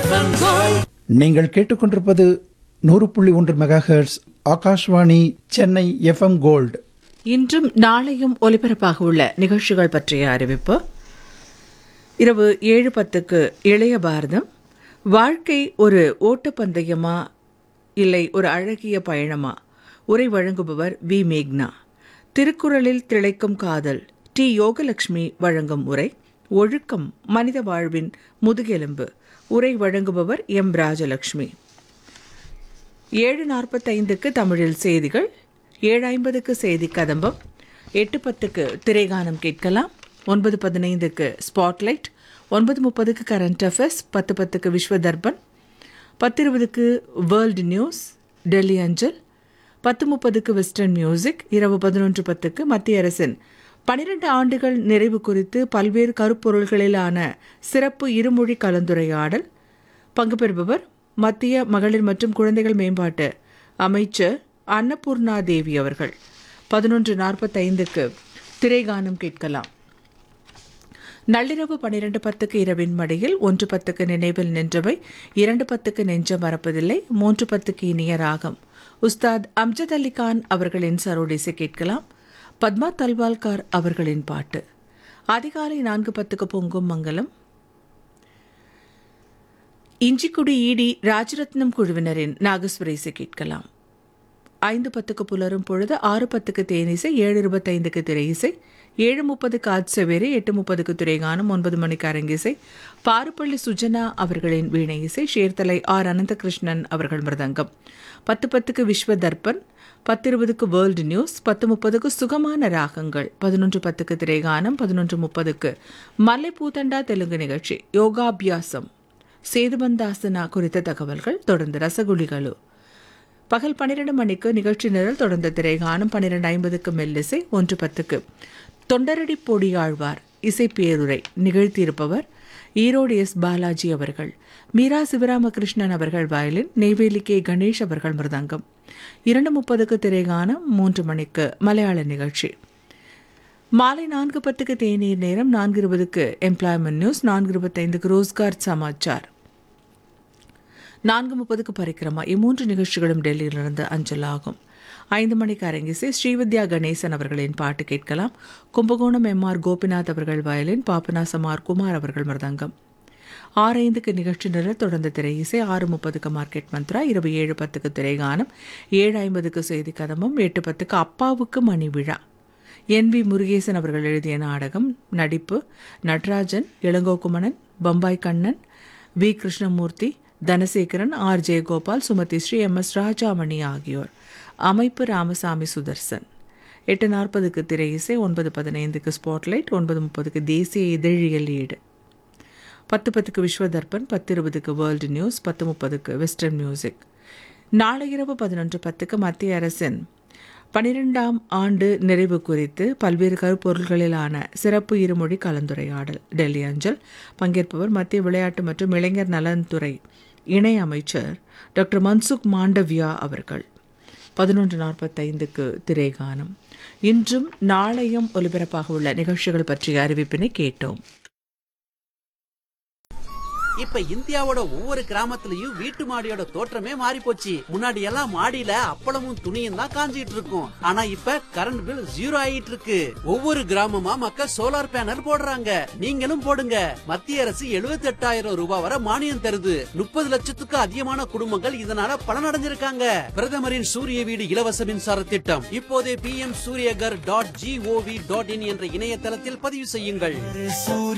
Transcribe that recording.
FM gold நீங்கள் கேட்டுக்கொண்டிருப்பது நூறு புள்ளி ஒன்று megahertz Akashvani Chennai FM gold இன்றும் நாளையும் ஒலிபரப்பாக உள்ள நிகழ்ச்சிகள் பற்றிய அறிவிப்பு இரவு ஏழு பத்துக்கு இளைய பாரதம் வாழ்க்கை ஒரு ஓட்டப்பந்தயமா இல்லை ஒரு அழகிய பயணமா உரை வழங்குபவர் வி மேக்னா திருக்குறளில் திளைக்கும் காதல் டி யோகலட்சுமி வழங்கும் உரை ஒழுக்கம் மனித வாழ்வின் முதுகெலும்பு உரை வழங்குபவர் எம் ராஜலட்சுமி ஏழு நாற்பத்தைந்துக்கு தமிழில் செய்திகள் ஏழு ஐம்பதுக்கு செய்தி கதம்பம் எட்டு பத்துக்கு திரைகானம் கேட்கலாம் ஒன்பது பதினைந்துக்கு ஸ்பாட்லைட் ஒன்பது முப்பதுக்கு கரண்ட் அஃபேர்ஸ் பத்து பத்துக்கு விஸ்வ தர்பன் பத்து இருபதுக்கு வேர்ல்டு நியூஸ் டெல்லி அஞ்சல் பத்து முப்பதுக்கு வெஸ்டர்ன் மியூசிக் இரவு பதினொன்று பத்துக்கு மத்திய அரசின் பனிரெண்டு ஆண்டுகள் நிறைவு குறித்து பல்வேறு கருப்பொருள்களிலான சிறப்பு இருமொழி கலந்துரையாடல் பங்கு பெறுபவர் மத்திய மகளிர் மற்றும் குழந்தைகள் மேம்பாட்டு அமைச்சர் அன்னபூர்ணா தேவி அவர்கள் பதினொன்று நாற்பத்தைந்துக்கு திரைகானம் கேட்கலாம் நள்ளிரவு பன்னிரண்டு பத்துக்கு இரவின் மடியில் ஒன்று பத்துக்கு நினைவில் நின்றவை இரண்டு பத்துக்கு நெஞ்சம் மறப்பதில்லை மூன்று பத்துக்கு இனிய ராகம் உஸ்தாத் அம்ஜத் அலி கான் அவர்களின் சரோடிசை கேட்கலாம் பத்மா தல்வால்கார் அவர்களின் பாட்டு அதிகாலை நான்கு பத்துக்கு பொங்கும் மங்கலம் இஞ்சிக்குடி ஈடி ராஜரத்னம் குழுவினரின் நாகஸ்வரேசை கேட்கலாம் ஐந்து பத்துக்கு புலரும் பொழுது ஆறு பத்துக்கு தேனிசை ஏழு இருபத்தைந்துக்கு திரை இசை ஏழு முப்பதுக்கு ஆட்சவேரி எட்டு முப்பதுக்கு திரைகானம் ஒன்பது மணிக்கு அரங்கிசை பாருப்பள்ளி சுஜனா அவர்களின் வீணை இசை ஷேர்தலை ஆர் அனந்தகிருஷ்ணன் அவர்கள் மிருதங்கம் பத்து பத்துக்கு விஸ்வ தர்ப்பன் பத்து இருபதுக்கு வேர்ல்டு நியூஸ் பத்து முப்பதுக்கு சுகமான ராகங்கள் பதினொன்று பத்துக்கு திரைகானம் பதினொன்று முப்பதுக்கு மல்லை பூத்தண்டா தெலுங்கு நிகழ்ச்சி யோகாபியாசம் சேதுபந்தாசனா குறித்த தகவல்கள் தொடர்ந்து ரசகுலிகளு பகல் பன்னிரண்டு மணிக்கு நிகழ்ச்சி நிரல் தொடர்ந்த திரைகானம் பன்னிரண்டு ஐம்பதுக்கு மெல்லிசை ஒன்று பத்துக்கு தொண்டரடி பொடியாழ்வார் இசை பேருரை நிகழ்த்தியிருப்பவர் ஈரோடு எஸ் பாலாஜி அவர்கள் மீரா சிவராமகிருஷ்ணன் அவர்கள் வயலின் நெய்வேலி கே கணேஷ் அவர்கள் மிருதங்கம் இரண்டு முப்பதுக்கு திரைகானம் மூன்று மணிக்கு மலையாள நிகழ்ச்சி மாலை நான்கு பத்துக்கு தேநீர் நேரம் நான்கு இருபதுக்கு எம்ப்ளாய்மெண்ட் நியூஸ் நான்கு இருபத்தைந்துக்கு ரோஸ்கார் சமாச்சார் நான்கு முப்பதுக்கு பரிக்கிரமா இம்மூன்று நிகழ்ச்சிகளும் டெல்லியிலிருந்து அஞ்சலாகும் ஐந்து மணிக்கு அரங்கிசை ஸ்ரீவித்யா கணேசன் அவர்களின் பாட்டு கேட்கலாம் கும்பகோணம் எம் ஆர் கோபிநாத் அவர்கள் வயலின் பாபநாசம் ஆர் குமார் அவர்கள் மிருதங்கம் ஆறு ஐந்துக்கு நிகழ்ச்சி நிரல் தொடர்ந்த திரை இசை ஆறு முப்பதுக்கு மார்க்கெட் மந்த்ரா இரவு ஏழு பத்துக்கு திரைகானம் ஏழு ஐம்பதுக்கு செய்தி கதம்பம் எட்டு பத்துக்கு அப்பாவுக்கு மணி விழா என் வி முருகேசன் அவர்கள் எழுதிய நாடகம் நடிப்பு Natarajan Ilangokumanan Bombay Kannan V Krishnamurthy Dhanasekaran R Jayagopal Sumathi Shri M S Rajamani ஆகியோர் அமைப்பு ராமசாமி சுதர்சன் எட்டு நாற்பதுக்கு திரை இசை ஒன்பது பதினைந்துக்கு ஸ்பாட்லைட் ஒன்பது முப்பதுக்கு தேசிய இதழியல் ஈடு பத்து பத்துக்கு விஸ்வ தர்ப்பன் பத்து இருபதுக்கு வேர்ல்டு நியூஸ் பத்து முப்பதுக்கு வெஸ்டர்ன் மியூசிக் நாளை இரவு பதினொன்று பத்துக்கு மத்திய அரசின் பனிரெண்டாம் ஆண்டு நிறைவு குறித்து பல்வேறு கருப்பொருள்களிலான சிறப்பு இருமொழி கலந்துரையாடல் டெல்லி அஞ்சல் பங்கேற்பவர் மத்திய விளையாட்டு மற்றும் இளைஞர் நலன்துறை இணை அமைச்சர் டாக்டர் மன்சுக் மாண்டவியா அவர்கள் பதினொன்று நாற்பத்தைந்துக்கு திரைகானம் இன்றும் நாளையும் ஒலிபரப்பாக உள்ள நிகழ்ச்சிகள் பற்றிய அறிவிப்பினை கேட்டோம் இப்ப இந்தியாவோட ஒவ்வொரு கிராமத்துலயும் வீட்டு மாடியோட தோற்றமே மாறி போச்சு முன்னாடி எல்லாம் மாடியில அப்பளமும் துணியும் தான் காஞ்சிட்டு இருக்கும் ஆனா இப்ப கரண்ட் பில் ஜீரோ ஆயிட்டு இருக்கு ஒவ்வொரு கிராமமா மக்கள் சோலார் பேனல் போடுறாங்க நீங்களும் போடுங்க மத்திய அரசு 78000 ரூபாய் வரை மானியம் தருது முப்பது லட்சத்துக்கு அதிகமான குடும்பங்கள் இதனால பலனடைஞ்சிருக்காங்க பிரதமரின் சூரிய வீடு இலவச மின்சார திட்டம் இப்போதே P M Suryaghar dot G O V dot in என்ற இணையதளத்தில் பதிவு செய்யுங்கள்